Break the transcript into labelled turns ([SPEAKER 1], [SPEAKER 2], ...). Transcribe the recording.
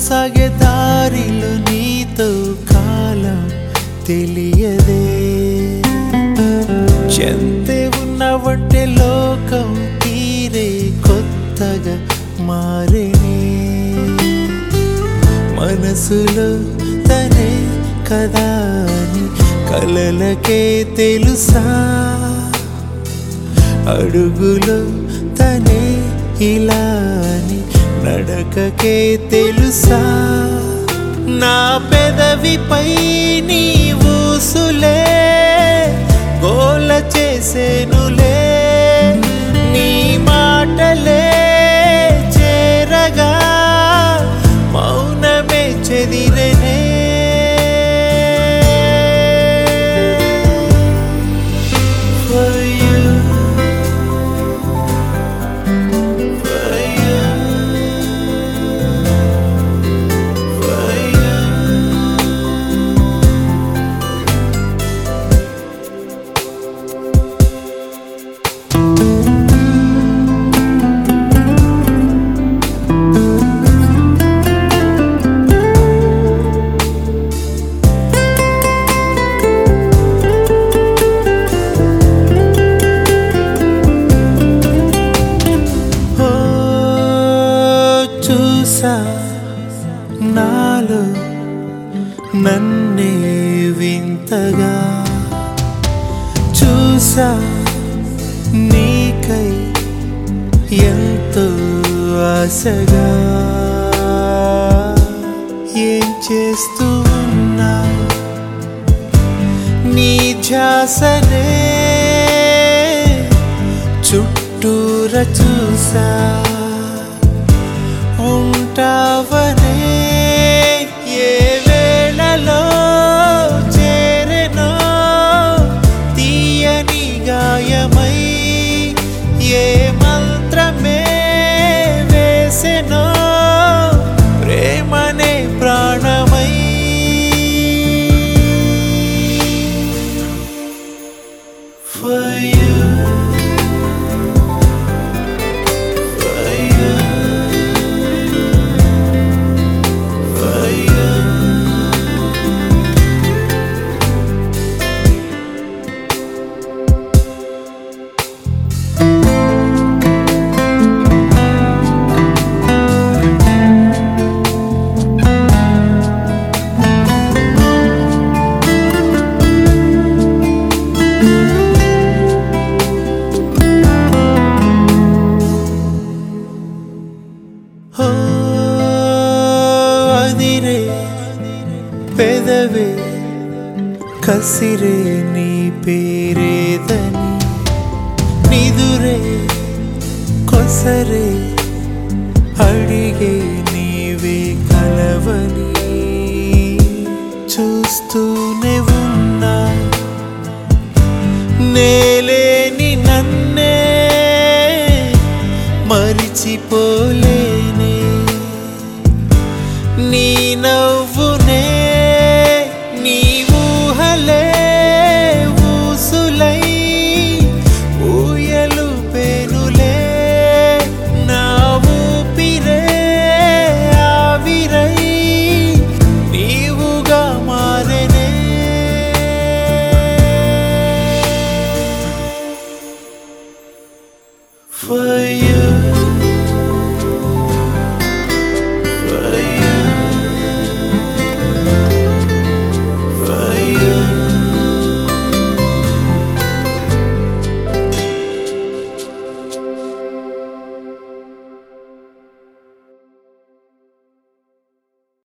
[SPEAKER 1] సాగే దారిలో నీతో కాలం తెలియదే చెంతే ఉన్నవంటే లోకం తీరే కొత్తగా మారేనే మనసులో తనే కదా అని కలలకే తెలుసా అడుగులో తనే ఇలా అని నడకకే తెలుసా నా పెదవిపై నీ ఊసులే గోల చేసేనులే నీ మాటలే చేరగా మౌనమే చెదిరనే For you, for you, for you. ఓ చూసా నాలో నన్నే వింతగా చూసా నీకై ఎంతో ఆశగా ఏం చేస్తూ ఉన్నా నీ ధ్యాసనే చుట్టూర చూసా ఉంటావనే ఏ వేళలో చేరెనో తీయని గాయమై ఏ మంత్రమే వేసెనో ప్రేమనే ప్రాణమై For you For you For you ఓ అదిరే పెదవే కసిరే నీ పేరేదని నిదురే కొసరే అడిగే నీవే కలవని చూస్తూనే ఉన్నా నేలేని నన్నే మరిచిపోలే